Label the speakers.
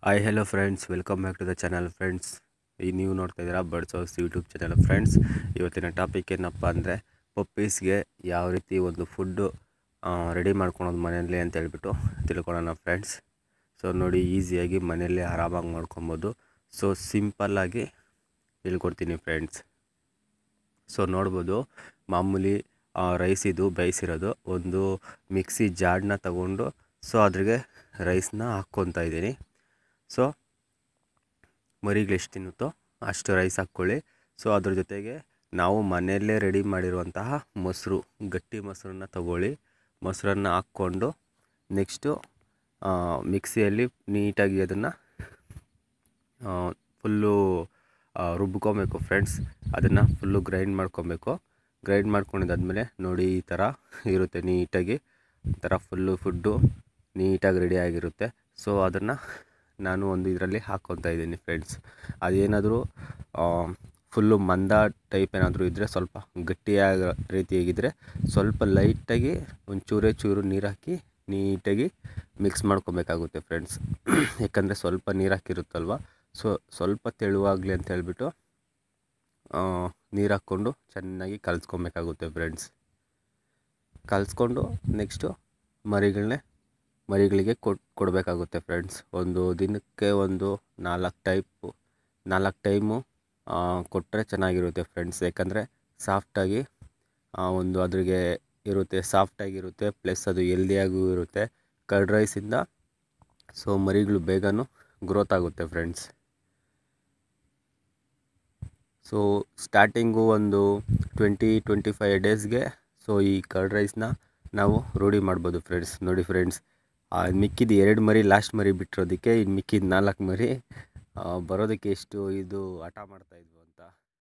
Speaker 1: hi hello friends welcome back to the channel friends ಈ ನೀವು ನೋಡ್ತಾ ಇದ್ದೀರಾ birds house YouTube channel friends ಇವತ್ತಿನ ಟಾಪಿಕ್ ಏನಪ್ಪ ಅಂದರೆ ಪಪ್ಪೀಸ್ಗೆ ಯಾವ ರೀತಿ ಒಂದು ಫುಡ್ಡು ರೆಡಿ ಮಾಡ್ಕೊಳೋದು ಮನೆಯಲ್ಲಿ ಅಂತ ಹೇಳ್ಬಿಟ್ಟು ತಿಳ್ಕೊಳ್ಳೋಣ ಫ್ರೆಂಡ್ಸ್ ಸೊ ನೋಡಿ ಈಸಿಯಾಗಿ ಮನೆಯಲ್ಲೇ ಆರಾಮಾಗಿ ಮಾಡ್ಕೊಬೋದು ಸೊ ಸಿಂಪಲ್ಲಾಗಿ ಹೇಳ್ಕೊಡ್ತೀನಿ ಫ್ರೆಂಡ್ಸ್ ಸೊ ನೋಡ್ಬೋದು ಮಾಮೂಲಿ ರೈಸ್ ಇದು ಬೇಯಿಸಿರೋದು ಒಂದು ಮಿಕ್ಸಿ ಜಾರ್ನ ತಗೊಂಡು ಸೊ ಅದ್ರಿಗೆ ರೈಸ್ನ ಹಾಕ್ಕೊತಾ ಇದ್ದೀನಿ ಸೊ ಮರಿಗೆ ಎಷ್ಟು ತಿನ್ನುತ್ತೋ ಅಷ್ಟು ರೈಸ್ ಹಾಕ್ಕೊಳ್ಳಿ ಸೊ ಅದ್ರ ಜೊತೆಗೆ ನಾವು ಮನೆಯಲ್ಲೇ ರೆಡಿ ಮಾಡಿರುವಂತಹ ಮೊಸರು ಗಟ್ಟಿ ಮೊಸರನ್ನ ತಗೊಳ್ಳಿ ಮೊಸರನ್ನ ಹಾಕ್ಕೊಂಡು ನೆಕ್ಸ್ಟು ಮಿಕ್ಸಿಯಲ್ಲಿ ನೀಟಾಗಿ ಅದನ್ನು ಫುಲ್ಲು ರುಬ್ಕೊಬೇಕು ಫ್ರೆಂಡ್ಸ್ ಅದನ್ನು ಫುಲ್ಲು ಗ್ರೈಂಡ್ ಮಾಡ್ಕೊಬೇಕು ಗ್ರೈಂಡ್ ಮಾಡ್ಕೊಂಡಿದ್ದಾದ್ಮೇಲೆ ನೋಡಿ ಈ ಥರ ಇರುತ್ತೆ ನೀಟಾಗಿ ಈ ಥರ ಫುಲ್ಲು ಫುಡ್ಡು ನೀಟಾಗಿ ರೆಡಿ ಆಗಿರುತ್ತೆ ಸೊ ಅದನ್ನು ನಾನು ಒಂದು ಇದರಲ್ಲಿ ಹಾಕ್ಕೊತಾ ಇದ್ದೀನಿ ಫ್ರೆಂಡ್ಸ್ ಅದೇನಾದರೂ ಫುಲ್ಲು ಮಂದ ಟೈಪ್ ಏನಾದರೂ ಇದ್ದರೆ ಸ್ವಲ್ಪ ಗಟ್ಟಿಯಾಗ ರೀತಿಯಾಗಿದ್ದರೆ ಸ್ವಲ್ಪ ಲೈಟಾಗಿ ಒಂದು ಚೂರೇ ಚೂರು ನೀರು ಹಾಕಿ ನೀಟಾಗಿ ಮಿಕ್ಸ್ ಮಾಡ್ಕೊಬೇಕಾಗುತ್ತೆ ಫ್ರೆಂಡ್ಸ್ ಯಾಕಂದರೆ ಸ್ವಲ್ಪ ನೀರು ಹಾಕಿರುತ್ತಲ್ವ ಸೊ ಸ್ವಲ್ಪ ತೆಳುವಾಗಲಿ ಅಂತ ಹೇಳ್ಬಿಟ್ಟು ನೀರು ಹಾಕ್ಕೊಂಡು ಚೆನ್ನಾಗಿ ಕಲಿಸ್ಕೊಬೇಕಾಗುತ್ತೆ ಫ್ರೆಂಡ್ಸ್ ಕಲಿಸ್ಕೊಂಡು ನೆಕ್ಸ್ಟು ಮರಿಗಳನ್ನೇ ಮರಿಗಳಿಗೆ ಕೊಟ್ ಕೊಡಬೇಕಾಗುತ್ತೆ ಫ್ರೆಂಡ್ಸ್ ಒಂದು ದಿನಕ್ಕೆ ಒಂದು ನಾಲ್ಕು ಟೈಪು ನಾಲ್ಕು ಟೈಮು ಕೊಟ್ಟರೆ ಚೆನ್ನಾಗಿರುತ್ತೆ ಫ್ರೆಂಡ್ಸ್ ಯಾಕಂದರೆ ಸಾಫ್ಟಾಗಿ ಒಂದು ಅದ್ರಿಗೆ ಇರುತ್ತೆ ಸಾಫ್ಟಾಗಿರುತ್ತೆ ಪ್ಲಸ್ ಅದು ಎಲ್ದಿಯಾಗೂ ಇರುತ್ತೆ ಕರ್ಡ್ ರೈಸಿಂದ ಸೊ ಮರಿಗಳು ಬೇಗನೂ ಗ್ರೋತ್ ಆಗುತ್ತೆ ಫ್ರೆಂಡ್ಸ್ ಸೊ ಸ್ಟಾರ್ಟಿಂಗು ಒಂದು ಟ್ವೆಂಟಿ ಟ್ವೆಂಟಿ ಫೈವ್ ಡೇಸ್ಗೆ ಸೊ ಈ ಕರ್ಡ್ ರೈಸ್ನ ನಾವು ರೂಢಿ ಮಾಡ್ಬೋದು ಫ್ರೆಂಡ್ಸ್ ನೋಡಿ ಫ್ರೆಂಡ್ಸ್ ಮಿಕ್ಕಿದ ಎರಡು ಮರಿ ಲಾಸ್ಟ್ ಮರಿ ಬಿಟ್ಟಿರೋದಕ್ಕೆ ಇನ್ನು ಮಿಕ್ಕಿದ ನಾಲ್ಕು ಮರಿ ಬರೋದಕ್ಕೆ ಎಷ್ಟು ಇದು ಹಠ ಮಾಡ್ತಾಯಿದ್ವು ಅಂತ